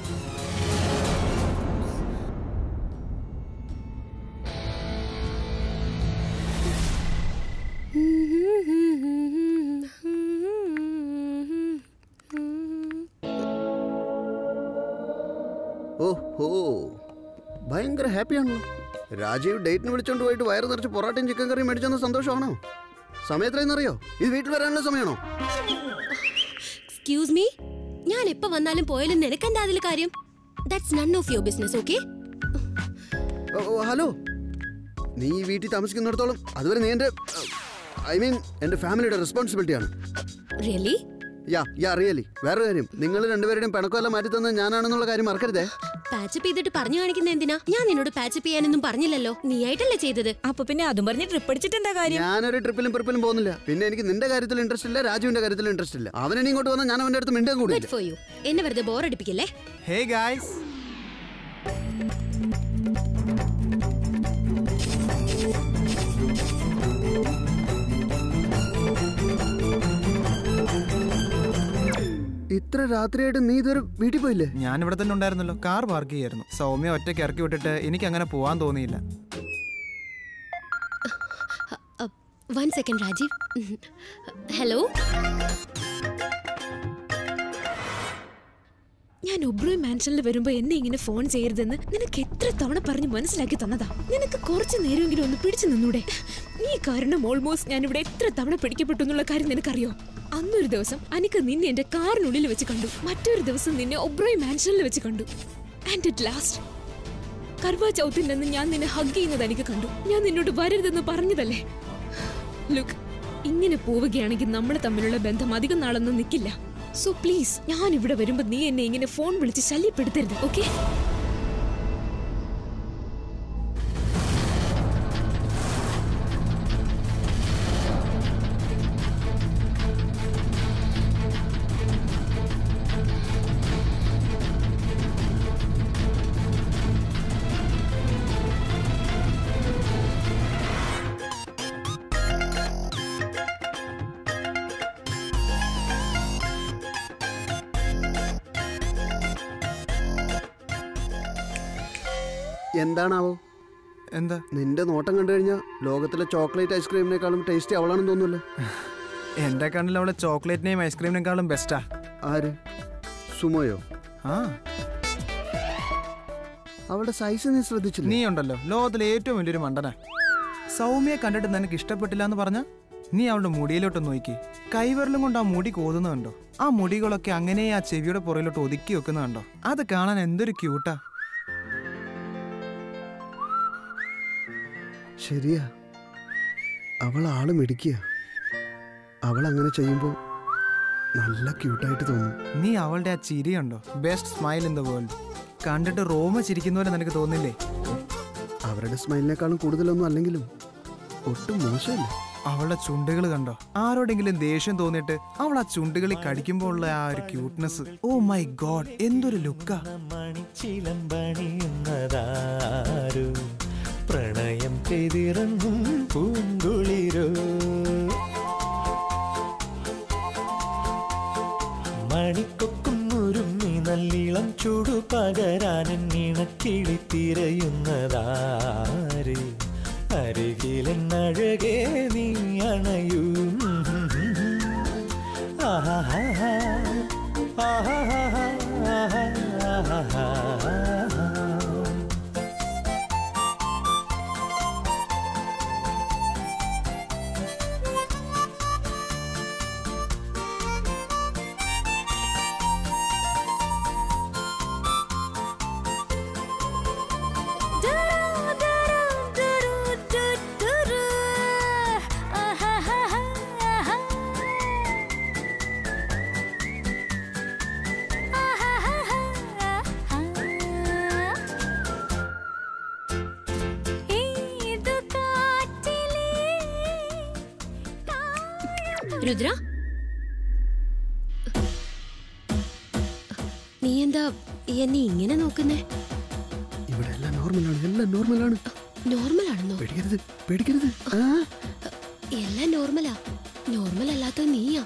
ഓഹോ ഭയങ്കര ഹാപ്പിയാണല്ലോ രാജീവ് ഡേറ്റിന് വിളിച്ചോണ്ട് പോയിട്ട് വയറ് നിറച്ച് പൊറോട്ടയും ചിക്കൻ കറിയും മേടിച്ചെന്ന സന്തോഷമാണോ സമയത്രയെന്നറിയോ ഇത് വീട്ടിൽ വരാനുള്ള സമയമാണോ എക്സ്ക്യൂസ് മീ ഞാൻ എപ്പോ വന്നാലും പോയാലും നിനക്കെന്താ അതിൽ കാര്യം that's none of your business okay oh, oh, hello നീ ഈ വീട്ടിൽ താമസിക്കുന്നിടത്തോളം അതുവരെ നീ എൻ്റെ ഐ മീൻ എൻ്റെ ഫാമിലിയുടെ റെസ്പോൺസിബിലിറ്റിയാണ് റിയലി യാ യാ റിയലി വേറെ കാര്യം നിങ്ങൾ രണ്ടുപേരുടെയും പിണക്കമെല്ലാം മാറ്റി തന്നത് ഞാനാണെന്നുള്ള കാര്യം മറക്കരുതേ പാച്ചപ്പ് ചെയ്തിട്ട് പറഞ്ഞു കാണിക്കുന്ന എന്തിനാ ഞാൻ നിന്നോട് പാച്ചപ്പ് ചെയ്യാനൊന്നും പറഞ്ഞില്ലല്ലോ നീ ആയിട്ടല്ലേ ചെയ്തത് അപ്പൊ പിന്നെ അതും പറഞ്ഞ് ട്രിപ്പ് അടിച്ചിട്ട് എന്താ കാര്യം ഞാനൊരു ട്രിപ്പിലും പ്രിപ്പിലും പോകുന്നില്ല പിന്നെ എനിക്ക് നിന്റെ കാര്യത്തിൽ ഇൻട്രസ്റ്റ് ഇല്ല രാജുവിന്റെ കാര്യത്തിൽ ഇൻട്രസ്റ്റ് ഇല്ല അവനെ ഇങ്ങോട്ട് വന്നാൽ ഞാൻ അവന്റെ അടുത്ത് മിണ്ടാൻ കൂടില്ല ഗുഡ് ഫോർ യു എന്നെ വെറുതെ ബോറടിപ്പിക്കല്ലേ ഹേ ഗായ്സ് ഇത്ര രാത്രിയായിട്ട് നീ ഇതൊരു വീട്ടിൽ പോയില്ലേ ഞാൻ ഇവിടെ തന്നെ ഉണ്ടായിരുന്നല്ലോ കാർ പാർക്ക് ചെയ്യായിരുന്നു സൗമ്യ ഒറ്റയ്ക്ക് ഇറക്കി വിട്ടിട്ട് എനിക്ക് അങ്ങനെ പോവാൻ തോന്നിയില്ല വൺ സെക്കൻഡ് രാജീവ് ഹലോ ഞാൻ ഒബ്രോയ് മാൻഷനിൽ വരുമ്പോ എന്നെ ഇങ്ങനെ ഫോൺ ചെയ്യരുതെന്ന് നിനക്ക് എത്ര തവണ പറഞ്ഞ് മനസ്സിലാക്കി തന്നതാ നിനക്ക് കുറച്ചു നേരമെങ്കിലും ഒന്ന് പിടിച്ചു നിന്നൂടെ നീ കാരണം ഓൾമോസ്റ്റ് ഞാൻ ഇവിടെ എത്ര തവണ പിടിക്കപ്പെട്ടു എന്നുള്ള കാര്യം നിനക്കറിയോ അന്നൊരു ദിവസം അനിക്ക് നിന്നെ എന്റെ കാറിനുള്ളിൽ വെച്ച് കണ്ടു മറ്റൊരു ദിവസം നിന്നെ ഒബ്രോയ് മാൻഷനിൽ വെച്ച് കണ്ടു ആൻഡ് അറ്റ് ലാസ്റ്റ് കർവാ ചൗത്തിൽ നിന്ന് ഞാൻ നിന്നെ ഹഗ് ചെയ്യുന്നത് എനിക്ക് കണ്ടു ഞാൻ നിന്നോട് വരരുതെന്ന് പറഞ്ഞതല്ലേ ലുക്ക് ഇങ്ങനെ പോവുകയാണെങ്കിൽ നമ്മൾ തമ്മിലുള്ള ബന്ധം അധികം നാളൊന്നും നിൽക്കില്ല സോ പ്ലീസ് ഞാൻ ഇവിടെ വരുമ്പോ നീ എന്നെ ഇങ്ങനെ ഫോൺ വിളിച്ച് ശല്യപ്പെടുത്തരുത് ഓക്കെ എന്താണാവോ എന്താ നിന്റെ നോട്ടം കണ്ടു കഴിഞ്ഞാൽ ലോകത്തിലെ ചോക്ലേറ്റ് ഐസ്ക്രീമിനേക്കാളും ടേസ്റ്റി അവളാണെന്ന് തോന്നുന്നല്ലോ എന്റെ കണ്ണിൽ അവളെ ചോക്ലേറ്റിനെയും ഐസ്ക്രീമിനേക്കാളും ബെസ്റ്റാ ആര് സുമോയോ ആ അവളുടെ സൈസ് നീ ശ്രദ്ധിച്ചില്ല നീ ഉണ്ടല്ലോ ലോകത്തിലെ ഏറ്റവും വലിയൊരു മണ്ടന സൗമ്യയെ കണ്ടിട്ട് നിനക്ക് ഇഷ്ടപ്പെട്ടില്ല എന്ന് പറഞ്ഞ നീ അവളുടെ മുടിയിലോട്ട് നോക്കി കൈവിരലും കൊണ്ട് ആ മുടി കോതുന്നുണ്ടോ ആ മുടികളൊക്കെ അങ്ങനെ ആ ചെവിയുടെ പുറയിലോട്ട് ഒതുക്കി വെക്കുന്നുണ്ടോ അത് കാണാൻ എന്തൊരു ക്യൂട്ടാ ശരിയാ അവൾ ആള് മിടിക്കുക അവൾ അങ്ങനെ ചെയ്യുമ്പോൾ നല്ല ക്യൂട്ടായിട്ട് തോന്നും നീ അവളുടെ ആ ചിരിയുണ്ടോ best smile in the world കണ്ടിട്ട് റോമ ചിരിക്കുന്ന പോലെ നിനക്ക് തോന്നില്ലേ അവരുടെ സ്മൈലിനേക്കാളും കൂടുതലൊന്നും അല്ലെങ്കിലും ഒട്ടും മോശമല്ല അവളുടെ ചുണ്ടുകൾ കണ്ടോ ആരോടെങ്കിലും ദേഷ്യം തോന്നിയിട്ട് അവൾ ആ ചുണ്ടുകളിൽ കടിക്കുമ്പോൾ ഉള്ള ആ ഒരു ക്യൂട്ട്നെസ് ഓ മൈ ഗോഡ് എന്തൊരു ലുക്കാ ചിലമ്പണിയുന്നതാരു പ്രണയം പെയ്തിറങ്ങും പൂങ്കുളിരോ മണിക്കൊക്കും ഒരുമ്മി നല്ലിളം ചുടു പകരാനൻ ഇണക്കിളി തിരയുന്നതാര് അരികിലെന്നഴകേ നീ അണയൂ ആഹാഹാഹാ, ആഹാഹാഹാ, ആഹാഹാഹാ. രുദ്ര നീ എന്താ എന്നെ ഇങ്ങനെ നോക്കുന്നേ ഇവിടെ എല്ലാം നോർമലാണ് എല്ലാം നോർമലാണ് നോർമൽ ആണെന്നോ പേടിക്കരുത് പേടിക്കരുത് ആ എല്ലാം നോർമലാ നോർമൽ അല്ലാത്ത നീയാ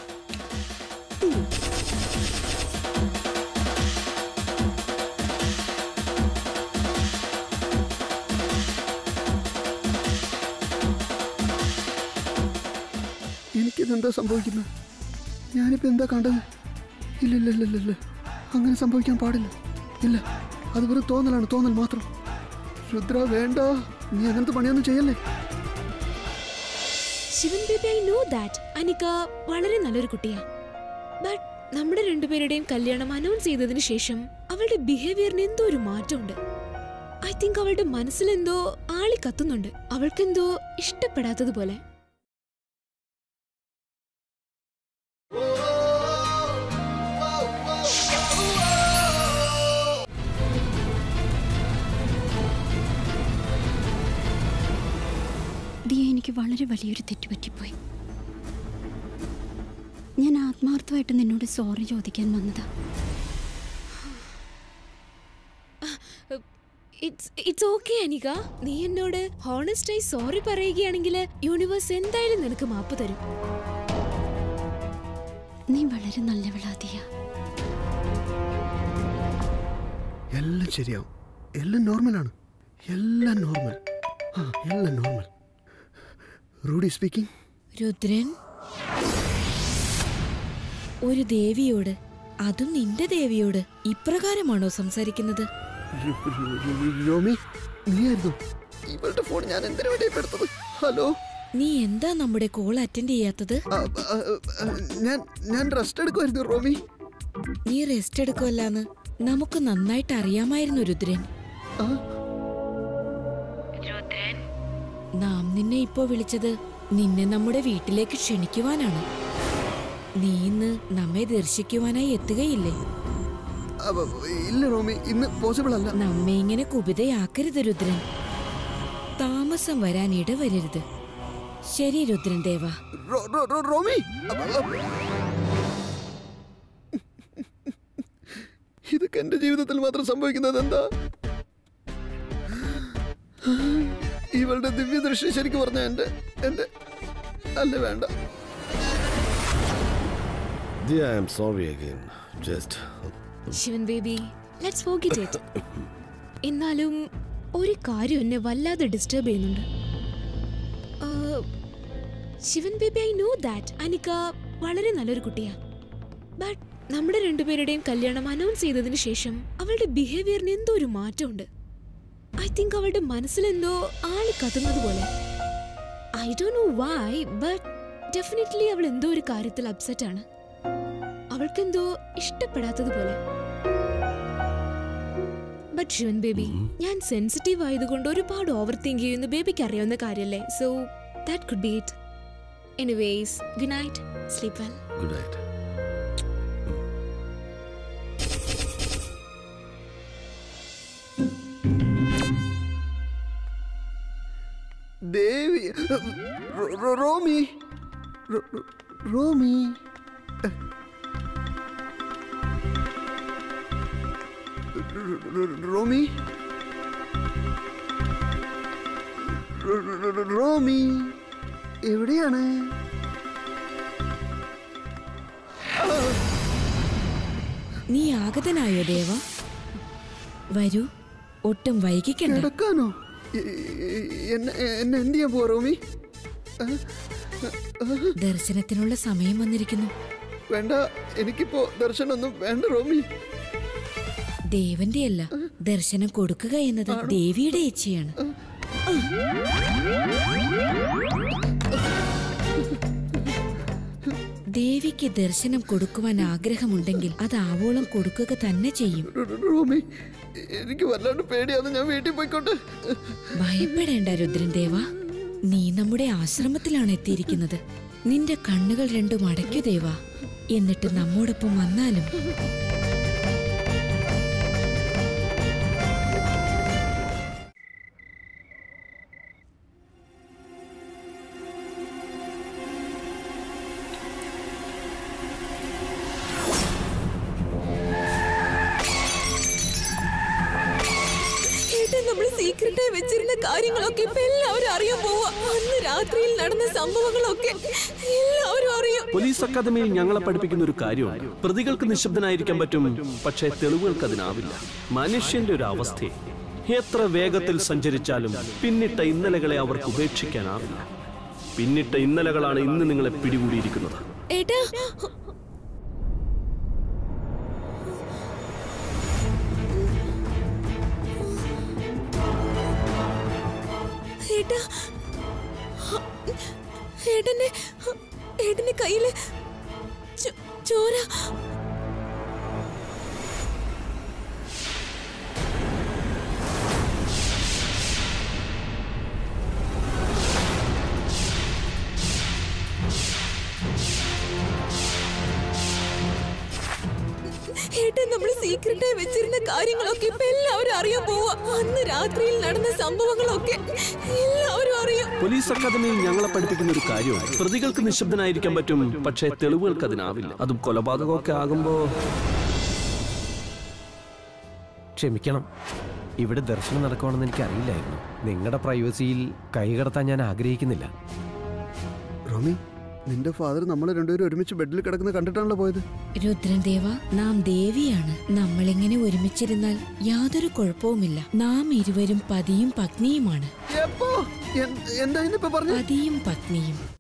എനിക്കിതെന്താ സംഭവിക്കുന്നത് ഞാനിപ്പോ എന്താ കണ്ടത് ഇല്ല ഇല്ല ഇല്ല ഇല്ല ഇല്ല അങ്ങനെ സംഭവിക്കാൻ പാടില്ല ഇല്ല അത് വെറും തോന്നലാണ് തോന്നൽ മാത്രം രുദ്ര വേണ്ട നീ അങ്ങനത്തെ പണിയൊന്നും ചെയ്യല്ലേ Shivan baby I know that Anika വളരെ നല്ലൊരു കുട്ടിയാ ബട്ട് നമ്മുടെ രണ്ടുപേരുടെയും കല്യാണം അനൗൺസ് ചെയ്തതിനു ശേഷം അവളുടെ ബിഹേവിയറിന് എന്തോ ഒരു മാറ്റമുണ്ട് ഐ തിങ്ക് അവളുടെ മനസ്സിൽ എന്തോ ആളി കത്തുന്നുണ്ട് അവൾക്കെന്തോ ഇഷ്ടപ്പെടാത്തതുപോലെ ദിയ എനിക്ക് വളരെ വലിയൊരു തെറ്റ് പറ്റിപ്പോയി ഞാൻ ആത്മാർത്ഥമായിട്ട് നിന്നോട് സോറി ചോദിക്കാൻ വന്നതാ ഇറ്റ്സ് ഇറ്റ്സ് ഓക്കെ അനിക നീ എന്നോട് ഹോണസ്റ്റായി സോറി പറയുകയാണെങ്കിൽ യൂണിവേഴ്സ് എന്തായാലും നിനക്ക് മാപ്പ് തരും നീ വളരെ നല്ലവളാ ദിയ എല്ലാം ശരിയാവും എല്ലാം നോർമലാണ് എല്ലാം നോർമൽ ആ എല്ലാം നോർമൽ റൂഡി സ്പീക്കിംഗ് രുദ്രൻ ഒരു ദേവിയോട് അതും നിന്റെ ദേവിയോട് ഇപ്രകാരമാണോ സംസാരിക്കുന്നത് രോമി നീയായിരുന്നു ഇവളുടെ ഫോൺ ഞാൻ എന്തിനു വേണ്ടി ഇപ്പൊ എടുത്തത് ഹലോ നീ എന്താ നമ്മുടെ കോൾ അറ്റൻഡ് ചെയ്യാത്തത് ആ, ആ, ആ, ഞാൻ ഞാൻ റെസ്റ്റ് എടുക്കുമായിരുന്നു റോമി നീ റെസ്റ്റ് എടുക്കുമല്ലാന്ന് നമുക്ക് നന്നായിട്ട് അറിയാമായിരുന്നു രുദ്രൻ ആ, നാം നിന്നെ ഇപ്പോ വിളിച്ചത് നിന്നെ നമ്മുടെ വീട്ടിലേക്ക് ക്ഷണിക്കുവാനാണ് നീ ഇന്ന് നമ്മെ ദർശിക്കുവാനായി എത്തുകയില്ലേ ആ, ഇല്ല റോമി ഇന്ന് പോസിബിൾ അല്ല നമ്മെ ഇങ്ങനെ കുപിതയാക്കരുത് രുദ്രൻ താമസം വരാൻ ഇടവരരുത് ശരി രുദ്രൻ ദേവ റോ- റോ- റോ- റോമി അപ്പ, അപ്പ. ഇതൊക്കെ എന്റെ ജീവിതത്തിൽ മാത്രം സംഭവിക്കുന്നത് എന്താ ഇവളുടെ ദിവ്യദൃഷ്ടി ശരിക്കും പറഞ്ഞ എന്റെ എന്റെ അല്ല വേണ്ട Dear, I am sorry again. Just. Shivan baby let's forget it എന്നാലും ഒരു കാര്യം എന്നെ വല്ലാതെ ഡിസ്റ്റർബ് ചെയ്യുന്നുണ്ട് ആ, Shivan baby I know that Anika വളരെ നല്ലൊരു കുട്ടിയാ ബട്ട് നമ്മുടെ രണ്ടുപേരുടെയും കല്യാണം അനൗൺസ് ചെയ്തതിനു ശേഷം അവളുടെ ബിഹേവിയറിന് എന്തോ ഒരു മാറ്റമുണ്ട് ഐ തിങ്ക് അവളുടെ മനസ്സിൽ എന്തോ ആളി കത്തുന്നത് പോലെ I do know why but definitely അവൾ എന്തോ ഒരു കാര്യത്തിൽ അപ്സെറ്റ് ആണ് അവൾക്കെന്തോ ഇഷ്ടപ്പെടാത്തതുപോലെ ബട്ട് ശിവൻ ബേബി ഞാൻ സെൻസിറ്റീവ് ആയതുകൊണ്ട് ഒരുപാട് ഓവർ തിങ്ക് ചെയ്യുന്ന ബേബിക്ക് അറിയാവുന്ന കാര്യമല്ലേ so that could be it anyways good night sleep well Good night. Devi റോ- റോ- റോമി റോ- റോ- റോമി റോ- റോ- റോമി റോ- റോ- റോ- റോമി എവിടെയാണ് നീ ആഗതനായോ ദേവ വരൂ ഒട്ടും വൈകിക്കണ്ട കിടക്കാനോ എ- എ- എന്നെ എന്നെ എന്ത് ചെയ്യാൻ പോവാ റോമി ആ? ആ? ദർശനത്തിനുള്ള സമയം വന്നിരിക്കുന്നു വേണ്ട എനിക്കിപ്പോ ദർശനമൊന്നും വേണ്ട റോമി ദേവന്റെ അല്ല ദർശനം കൊടുക്കുക എന്നത് ദേവിയുടെ ഇച്ഛയാണ് ദേവിക്ക് ദർശനം കൊടുക്കുവാൻ ആഗ്രഹമുണ്ടെങ്കിൽ അത് ആവോളം കൊടുക്കുക തന്നെ ചെയ്യും റോ- റോ- റോമി എനിക്ക് വല്ലാണ്ട് പേടിയാന്ന് ഞാൻ വീട്ടിൽ പോയിക്കോട്ടെ ഭയപ്പെടേണ്ട രുദ്രൻ ദേവ നീ നമ്മുടെ ആശ്രമത്തിലാണ് എത്തിയിരിക്കുന്നത് നിന്റെ കണ്ണുകൾ രണ്ടും അടയ്ക്കു ദേവ എന്നിട്ട് നമ്മോടൊപ്പം വന്നാലും ഏട്ടാ നമ്മൾ സീക്രട്ടായി വെച്ചിരുന്ന കാര്യങ്ങളൊക്കെ ഇപ്പൊ എല്ലാവരും അറിയാൻ പോവാ അന്ന് രാത്രിയിൽ നടന്ന സംഭവങ്ങളൊക്കെ എല്ലാവരും അറിയും പോലീസ് അക്കാദമിയിൽ ഞങ്ങളെ പഠിപ്പിക്കുന്ന ഒരു കാര്യമുണ്ട് പ്രതികൾക്ക് നിശബ്ദനായിരിക്കാൻ പറ്റും പക്ഷേ തെളിവുകൾക്ക് അതിനാവില്ല മനുഷ്യന്റെ ഒരു അവസ്ഥയെ എത്ര വേഗത്തിൽ സഞ്ചരിച്ചാലും പിന്നിട്ട ഇന്നലകളെ അവർക്ക് ഉപേക്ഷിക്കാനാവില്ല പിന്നിട്ട ഇന്നലകളാണ് ഇന്ന് നിങ്ങളെ പിടികൂടിയിരിക്കുന്നത് ഏട്ടാ ഏട്ടാ ഏട്ടന്റെ ഏട്ടന്റെ കയ്യില് ചോ- ചോര ഏട്ടാ നമ്മൾ സീക്രട്ടായി വെച്ചിരുന്ന കാര്യങ്ങളൊക്കെ ഇപ്പൊ എല്ലാവരും അറിയാൻ പോവാ അന്ന് രാത്രിയിൽ നടന്ന സംഭവങ്ങളൊക്കെ എല്ലാവരും അറിയും പോലീസ് അക്കാദമിയിൽ ഞങ്ങളെ പഠിപ്പിക്കുന്ന ഒരു കാര്യമുണ്ട് പ്രതികൾക്ക് നിശബ്ദനായിരിക്കാൻ പറ്റും പക്ഷേ തെളിവുകൾക്ക് അതിനാവില്ല അതും കൊലപാതകമൊക്കെ ആകുമ്പോ ക്ഷമിക്കണം ഇവിടെ ദർശനം നടക്കുവാണെന്ന് എനിക്ക് അറിയില്ലായിരുന്നു നിങ്ങളുടെ പ്രൈവസിയിൽ കൈകടത്താൻ ഞാൻ ആഗ്രഹിക്കുന്നില്ല റോമി നിന്റെ ഫാദർ നമ്മൾ രണ്ടുപേരും ഒരുമിച്ച് ബെഡിൽ കിടക്കുന്ന കണ്ടിട്ടാണല്ലോ പോയത് രുദ്രൻ ദേവ നാം ദേവിയാണ് നമ്മളിങ്ങനെ ഒരുമിച്ചിരുന്നാൽ യാതൊരു കുഴപ്പവുമില്ല നാം ഇരുവരും പതിയും പത്നിയുമാണ് എപ്പോ എൻ- എന്താ ഇന്നിപ്പോ പറഞ്ഞു പതിയും പത്നിയും